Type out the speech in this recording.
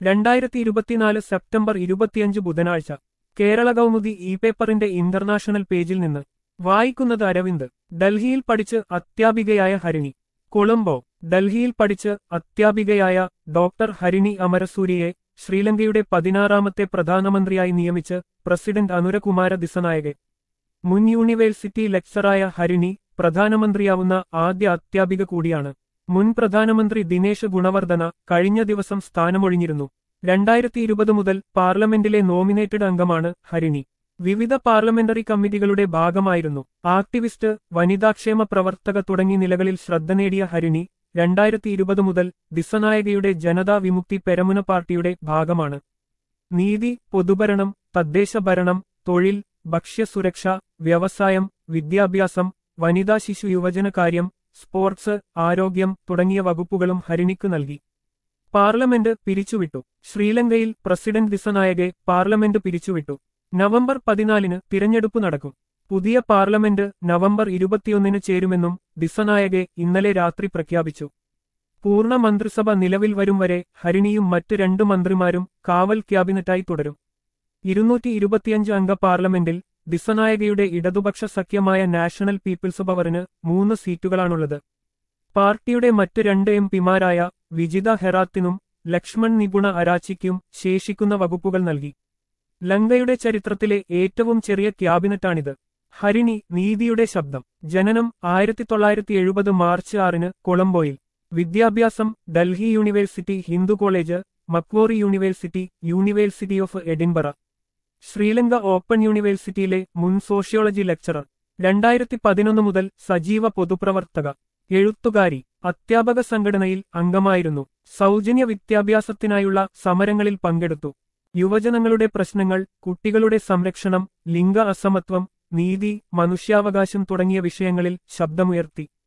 രണ്ടായിരത്തി ഇരുപത്തിനാല് സെപ്റ്റംബർ ഇരുപത്തിയഞ്ച് ബുധനാഴ്ച കേരള കൗമുദി ഇ പേപ്പറിന്റെ ഇന്റർനാഷണൽ പേജിൽ നിന്ന് വായിക്കുന്നത് അരവിന്ദ് ഡൽഹിയിൽ പഠിച്ച് അത്യാപികയായ ഹരിണി കൊളംബോ ഡൽഹിയിൽ പഠിച്ച് അത്യാപികയായ ഡോക്ടർ ഹരിണി അമരസൂരിയെ ശ്രീലങ്കയുടെ പതിനാറാമത്തെ പ്രധാനമന്ത്രിയായി നിയമിച്ച് പ്രസിഡന്റ് അനുരകുമാര ദിസനായകെ മുൻ യൂണിവേഴ്സിറ്റി ലെക്ചറായ ഹരിണി പ്രധാനമന്ത്രിയാവുന്ന ആദ്യ അത്യാപിക കൂടിയാണ് മുൻ പ്രധാനമന്ത്രി ദിനേശ് ഗുണവർദ്ധന കഴിഞ്ഞ ദിവസം സ്ഥാനമൊഴിഞ്ഞിരുന്നു രണ്ടായിരത്തി ഇരുപത് മുതൽ പാർലമെന്റിലെ നോമിനേറ്റഡ് അംഗമാണ് ഹരിണി വിവിധ പാർലമെന്ററി കമ്മിറ്റികളുടെ ഭാഗമായിരുന്നു ആക്ടിവിസ്റ്റ് വനിതാക്ഷേമ പ്രവർത്തക തുടങ്ങി നിലകളിൽ ശ്രദ്ധ നേടിയ ഹരിണി രണ്ടായിരത്തി ഇരുപത് മുതൽ ദിസനായകയുടെ ജനതാ വിമുക്തി പെരമുന പാർട്ടിയുടെ ഭാഗമാണ് നീതി പൊതുഭരണം തദ്ദേശ ഭരണം തൊഴിൽ ഭക്ഷ്യസുരക്ഷ വ്യവസായം വിദ്യാഭ്യാസം വനിതാ ശിശു യുവജനകാര്യം സ്പോർട്സ് ആരോഗ്യം തുടങ്ങിയ വകുപ്പുകളും ഹരിണിക്കു നൽകി പാർലമെന്റ് പിരിച്ചുവിട്ടു ശ്രീലങ്കയിൽ പ്രസിഡന്റ് ദിസനായകെ പാർലമെന്റ് പിരിച്ചുവിട്ടു നവംബർ പതിനാലിന് തിരഞ്ഞെടുപ്പ് നടക്കും പുതിയ പാർലമെന്റ് നവംബർ ഇരുപത്തിയൊന്നിന് ചേരുമെന്നും ദിസനായകെ ഇന്നലെ രാത്രി പ്രഖ്യാപിച്ചു പൂർണ്ണ മന്ത്രിസഭ നിലവിൽ വരും വരെ ഹരിണിയും മറ്റ് രണ്ട് മന്ത്രിമാരും കാവൽ ക്യാബിനറ്റായി തുടരും ഇരുന്നൂറ്റി ഇരുപത്തിയഞ്ച് അംഗ പാർലമെന്റിൽ ദിസനായകയുടെ ഇടതുപക്ഷ സഖ്യമായ നാഷണൽ പീപ്പിൾസ് പവറിന് മൂന്ന് സീറ്റുകളാണുള്ളത് പാർട്ടിയുടെ മറ്റ് രണ്ട് എം പിമാരായ വിജിത ഹെറാത്തിനും ലക്ഷ്മൺ നിപുണ അരാച്ചിക്കും ശേഷിക്കുന്ന വകുപ്പുകൾ നൽകി ലങ്കയുടെ ചരിത്രത്തിലെ ഏറ്റവും ചെറിയ ക്യാബിനറ്റാണിത് ഹരിണി നീതിയുടെ ശബ്ദം ജനനം ആയിരത്തി തൊള്ളായിരത്തി എഴുപത് മാർച്ച് ആറിന് കൊളംബോയിൽ വിദ്യാഭ്യാസം Delhi university Hindu college Macquarie university university of Edinburgh Sri Lanka open യൂണിവേഴ്സിറ്റിയിലെ മുൻ സോഷ്യോളജി ലെക്ചറർ രണ്ടായിരത്തി പതിനൊന്ന് മുതൽ സജീവ പൊതുപ്രവർത്തക എഴുത്തുകാരി അധ്യാപക സംഘടനയിൽ അംഗമായിരുന്നു സൗജന്യ വിദ്യാഭ്യാസത്തിനായുള്ള സമരങ്ങളിൽ പങ്കെടുത്തു യുവജനങ്ങളുടെ പ്രശ്നങ്ങൾ കുട്ടികളുടെ സംരക്ഷണം ലിംഗ അസമത്വം നീതി മനുഷ്യാവകാശം തുടങ്ങിയ വിഷയങ്ങളിൽ ശബ്ദമുയർത്തി